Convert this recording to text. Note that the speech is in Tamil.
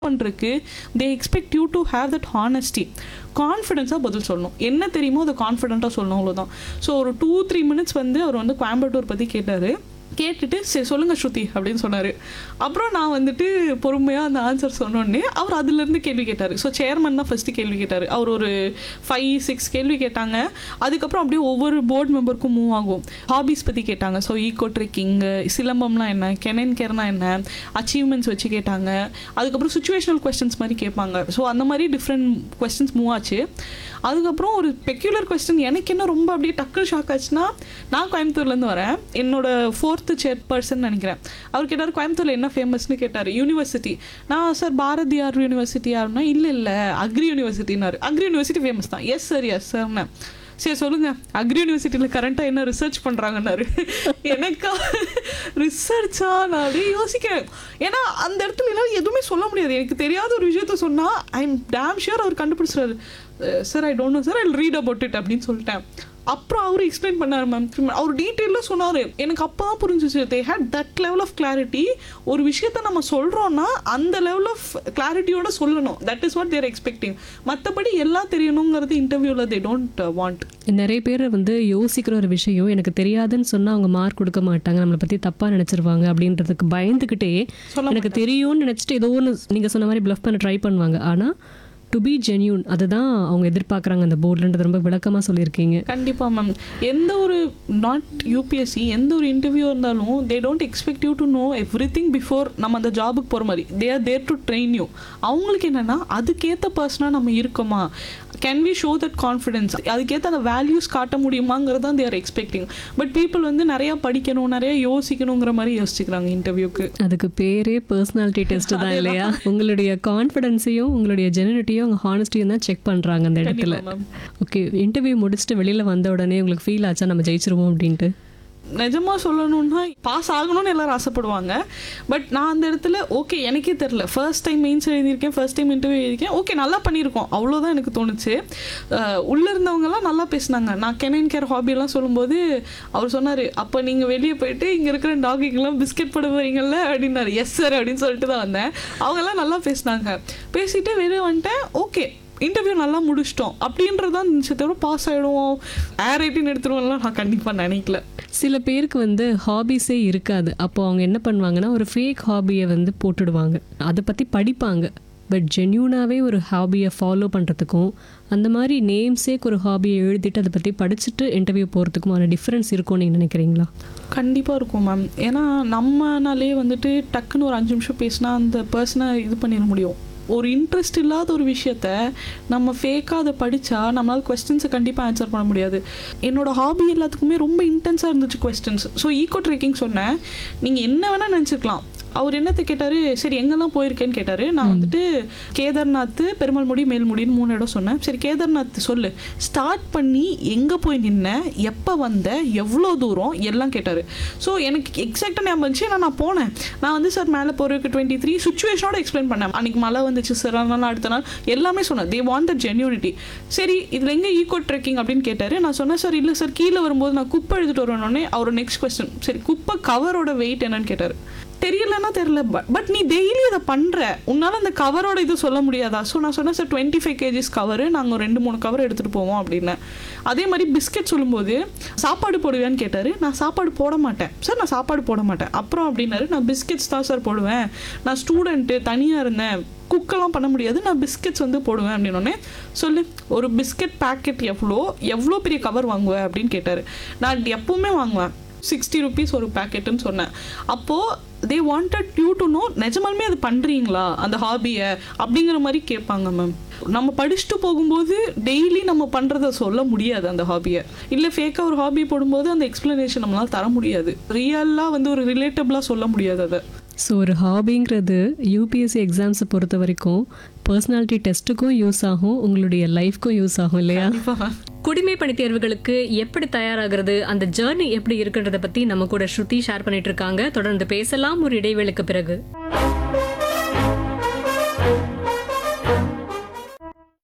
பண்ணுறதுக்கு they expect you to have that honesty கான்ஃபிடென்ஸாக பதில் சொல்லணும் என்ன தெரியுமோ அதை கான்ஃபிடென்ட்டாக சொல்லணும் அவ்வளோதான் ஸோ ஒரு டூ த்ரீ மினிட்ஸ் வந்து அவர் வந்து கோயம்புத்தூர் பற்றி கேட்டார் கேட்டுட்டு சரி சொல்லுங்கள் ஸ்ருதி அப்படின்னு சொன்னார் அப்புறம் நான் வந்துட்டு பொறுமையாக அந்த ஆன்சர் சொன்னோடனே அவர் அதுலேருந்து கேள்வி கேட்டார் ஸோ சேர்மன் தான் ஃபஸ்ட்டு கேள்வி கேட்டார் அவர் ஒரு ஃபைவ் சிக்ஸ் கேள்வி கேட்டாங்க அதுக்கப்புறம் அப்படியே ஒவ்வொரு போர்டு மெம்பருக்கும் மூவ் ஆகும் ஹாபீஸ் பற்றி கேட்டாங்க ஸோ ஈகோ ட்ரெக்கிங் சிலம்பம்னா என்ன கெனன் கேர்னா என்ன அச்சீவ்மெண்ட்ஸ் வச்சு கேட்டாங்க அதுக்கப்புறம் சுச்சுவேஷனல் கொஸ்டின்ஸ் மாதிரி கேட்பாங்க ஸோ அந்த மாதிரி டிஃப்ரெண்ட் கொஸ்டின்ஸ் மூவ் ஆச்சு அதுக்கப்புறம் ஒரு பெக்யூலர் கொஸ்டின் எனக்கு என்ன ரொம்ப அப்படியே டக்கு ஷாக் ஆச்சுன்னா நான் கோயம்புத்தூர்லேருந்து வரேன் என்னோட ஃபோர்த்து சேர் பர்சன் நினைக்கிறேன் அவர் கேட்டார் கோயம்புத்தூரில் என்ன ஃபேமஸ்னு கேட்டார் யூனிவர்சிட்டி நான் சார் பாரதியார் யூனிவர்சிட்டி யாருன்னா இல்லை இல்லை அக்ரி யூனிவர்சிட்டினாரு அக்ரி யூனிவர்சிட்டி ஃபேமஸ் தான் எஸ் சார் எஸ் சார்னு சரி சொல்லுங்க அக்ரி யூனிவர்சிட்டியில் கரண்ட்டாக என்ன ரிசர்ச் பண்ணுறாங்கன்னாரு எனக்கா ரிசர்ச்சா நான் அப்படியே யோசிக்கிறேன் ஏன்னா அந்த இடத்துல எல்லாம் எதுவுமே சொல்ல முடியாது எனக்கு தெரியாத ஒரு விஷயத்த சொன்னால் ஐ எம் டேம் ஷியர் அவர் கண்டுபிடிச்சிறாரு sir I don't know sir I read about it அப்படின்னு சொல்லிட்டேன் அப்புறம் அவர் எக்ஸ்பிளைன் பண்ணார் மேம் அவர் டீட்டெயிலாக சொன்னார் எனக்கு அப்போ தான் புரிஞ்சிச்சு they had that level of clarity ஒரு விஷயத்த நம்ம சொல்கிறோன்னா அந்த லெவல் ஆஃப் கிளாரிட்டியோட சொல்லணும் that is what they're expecting மற்றபடி எல்லாம் தெரியணுங்கிறது இன்டர்வியூவில் தே டோன்ட் வாண்ட் நிறைய பேர் வந்து யோசிக்கிற ஒரு விஷயம் எனக்கு தெரியாதுன்னு சொன்னா அவங்க மார்க் கொடுக்க மாட்டாங்க நம்மளை பத்தி தப்பா நினைச்சிருவாங்க அப்படின்றதுக்கு பயந்துகிட்டே சொல்ல எனக்கு தெரியும்னு நினைச்சிட்டு ஏதோ ஒன்று நீங்க சொன்ன மாதிரி ப்ளஃப் பண்ண ட்ரை பண்ணுவாங்க ஆனா டு பி ஜென்யூன் அதுதான் அவங்க எதிர்பார்க்குறாங்க அந்த போர்டுன்றது ரொம்ப விளக்கமா சொல்லியிருக்கீங்க கண்டிப்பாக மேம் எந்த ஒரு நாட் யூபிஎஸ்சி எந்த ஒரு இன்டர்வியூ இருந்தாலும் they don't expect you to know everything before நம்ம அந்த ஜாபுக்கு போகிற மாதிரி they are there to train you அவங்களுக்கு என்னென்னா அதுக்கேற்ற பர்சனாக நம்ம இருக்கோமா can we show that confidence அதுக்கேற்ற அந்த வேல்யூஸ் காட்ட முடியுமாங்கிறது தான் தேர் எக்ஸ்பெக்டிங் பட் பீப்புள் வந்து நிறையா படிக்கணும் நிறைய யோசிக்கணுங்கிற மாதிரி யோசிச்சுக்கிறாங்க இன்டர்வியூக்கு அதுக்கு பேரே பர்சனாலிட்டி டெஸ்ட் தான் இல்லையா உங்களுடைய கான்ஃபிடென்ஸையும் உங்களுடைய ஜெனனிட்டியும் உங்க ஹானஸ்டியும் தான் செக் பண்றாங்க அந்த இடத்துல கண்டிப்பா மேம் ஓகே இன்டர்வியூ முடிச்சுட்டு வெளியில வந்த உடனே உங்களுக்கு ஃபீல் ஆச்சா நம்ம ஜெயிச்சிருவோம் அப்படின்ட்டு நிஜமாக சொல்லணும்னா பாஸ் ஆகணும்னு எல்லாரும் ஆசைப்படுவாங்க பட் நான் அந்த இடத்துல ஓகே எனக்கே தெரில ஃபர்ஸ்ட் டைம் மெயின்ஸ் எழுதியிருக்கேன் ஃபர்ஸ்ட் டைம் இன்டர்வியூ எழுதியிருக்கேன் ஓகே நல்லா பண்ணியிருக்கோம் அவ்வளோதான் எனக்கு தோணுச்சு அஹ் உள்ள இருந்தவங்கலாம் நல்லா பேசினாங்க நான் கெனன் கேர் ஹாபியெல்லாம் சொல்லும்போது அவர் சொன்னார் அப்போ நீங்கள் வெளியே போயிட்டு இங்கே இருக்கிற டாகிக்கெல்லாம் பிஸ்கெட் போட போகிறீங்கல்ல அப்படின்னாரு எஸ் சார் அப்படின்னு சொல்லிட்டு தான் வந்தேன் அவங்கெல்லாம் நல்லா பேசினாங்க பேசிட்டு வெளியே வந்துட்டேன் ஓகே இன்டர்வியூ நல்லா முடிச்சிட்டோம் அப்படின்றது தான் இருந்துச்சு தவிர பாஸ் ஆகிடுவோம் ஏர் ஐட்டின் எடுத்துருவோம்லாம் நான் கண்டிப்பாக நினைக்கல சில பேருக்கு வந்து ஹாபிஸே இருக்காது அப்போ அவங்க என்ன பண்ணுவாங்கன்னா ஒரு ஃபேக் ஹாபியை வந்து போட்டுடுவாங்க அதை பற்றி படிப்பாங்க பட் ஜென்யூனாகவே ஒரு ஹாபியை ஃபாலோ பண்ணுறதுக்கும் அந்த மாதிரி நேம்ஸேக்கு ஒரு ஹாபியை எழுதிட்டு அதை பற்றி படிச்சுட்டு இன்டர்வியூ போகிறதுக்குமான டிஃப்ரென்ஸ் இருக்கும்னு நீங்கள் நினைக்கிறீங்களா கண்டிப்பாக இருக்கும் மேம் ஏன்னா நம்மனாலே வந்துட்டு டக்குன்னு ஒரு அஞ்சு நிமிஷம் பேசினா அந்த பர்சனை இது பண்ணிட முடியும் ஒரு இன்ட்ரெஸ்ட் இல்லாத ஒரு விஷயத்த நம்ம ஃபேக்காக அதை படித்தா நம்மளால் கொஸ்டின்ஸை கண்டிப்பாக ஆன்சர் பண்ண முடியாது என்னோட ஹாபி எல்லாத்துக்குமே ரொம்ப இன்டென்ஸாக இருந்துச்சு கொஸ்டின்ஸ் ஸோ ஈகோ ட்ரெக்கிங் சொன்னேன் நீங்கள் என்ன வேணால் நினச்சிருக்கலாம் அவர் என்னத்தை கேட்டார் சரி எங்கெல்லாம் போயிருக்கேன்னு கேட்டார் நான் வந்துட்டு கேதார்நாத் பெருமாள்முடி மேல்முடின்னு மூணு இடம் சொன்னேன் சரி கேதார்நாத் சொல்லு ஸ்டார்ட் பண்ணி எங்கே போய் நின்ன எப்போ வந்த எவ்வளோ தூரம் எல்லாம் கேட்டார் ஸோ எனக்கு எக்ஸாக்டாக ஞாபகம் இருந்துச்சு நான் நான் போனேன் நான் வந்து சார் மேலே போகிறதுக்கு டுவெண்ட்டி த்ரீ சுச்சுவேஷனோட எக்ஸ்பிளைன் பண்ணேன் அன்றைக்கி மழை வந்துச்சு சார் அதனால அடுத்த நாள் எல்லாமே சொன்னேன் தே வாண்ட் த ஜென்யூனிட்டி சரி இதில் எங்கே ஈகோ ட்ரெக்கிங் அப்படின்னு கேட்டார் நான் சொன்னேன் சார் இல்லை சார் கீழே வரும்போது நான் குப்பை எடுத்துகிட்டு வரணுன்னே அவர் நெக்ஸ்ட் கொஸ்டின் சரி குப்பை கவரோட வெயிட் என்னன்னு கேட்டார் தெரியலன்னா தெரியல பட் நீ டெய்லி அதை பண்ணுற உன்னால் அந்த கவரோட இது சொல்ல முடியாதா ஸோ நான் சொன்னேன் sir twenty five kgs cover நாங்கள் ரெண்டு மூணு கவர் எடுத்துகிட்டு போவோம் அப்படின்னு அதே மாதிரி பிஸ்கெட் சொல்லும்போது சாப்பாடு போடுவேன்னு கேட்டார் நான் சாப்பாடு போட மாட்டேன் சார் நான் சாப்பாடு போட மாட்டேன் அப்புறம் அப்படின்னாரு நான் பிஸ்கெட்ஸ் தான் சார் போடுவேன் நான் ஸ்டூடெண்ட்டு தனியாக இருந்தேன் குக்கெல்லாம் பண்ண முடியாது நான் பிஸ்கெட்ஸ் வந்து போடுவேன் அப்படின்னோடனே சொல்லு ஒரு பிஸ்கெட் பேக்கெட் எவ்வளோ எவ்வளோ பெரிய கவர் வாங்குவேன் அப்படின்னு கேட்டார் நான் எப்பவுமே வாங்குவேன் சிக்ஸ்டி ருபீஸ் ஒரு பேக்கெட்டுன்னு சொன்னேன் அப்போது they wanted you to know நிஜமாலுமே அது பண்ணுறீங்களா அந்த ஹாபியை அப்படிங்கிற மாதிரி கேட்பாங்க மேம் நம்ம படிச்சுட்டு போகும்போது டெய்லி நம்ம பண்ணுறத சொல்ல முடியாது அந்த ஹாபியை இல்லை ஃபேக்காக ஒரு ஹாபி போடும்போது அந்த எக்ஸ்ப்ளனேஷன் நம்மளால் தர முடியாது ரியலாக வந்து ஒரு ரிலேட்டபிளாக சொல்ல முடியாது அதை ஸோ ஒரு ஹாபிங்கிறது யூபிஎஸ்சி எக்ஸாம்ஸை பொறுத்த வரைக்கும் பர்சனாலிட்டி டெஸ்ட்டுக்கும் யூஸ் ஆகும் உங்களுடைய லைஃப்க்கும் யூஸ் ஆகும் இல்லையா கண்டிப்பாக குடிமை பணி தேர்வுகளுக்கு எப்படி தயாராகிறது அந்த ஜேர்னி எப்படி இருக்குன்றத பத்தி நம்ம கூட ஸ்ருதி ஷேர் பண்ணிட்டு இருக்காங்க தொடர்ந்து பேசலாம் ஒரு இடைவேளைக்கு பிறகு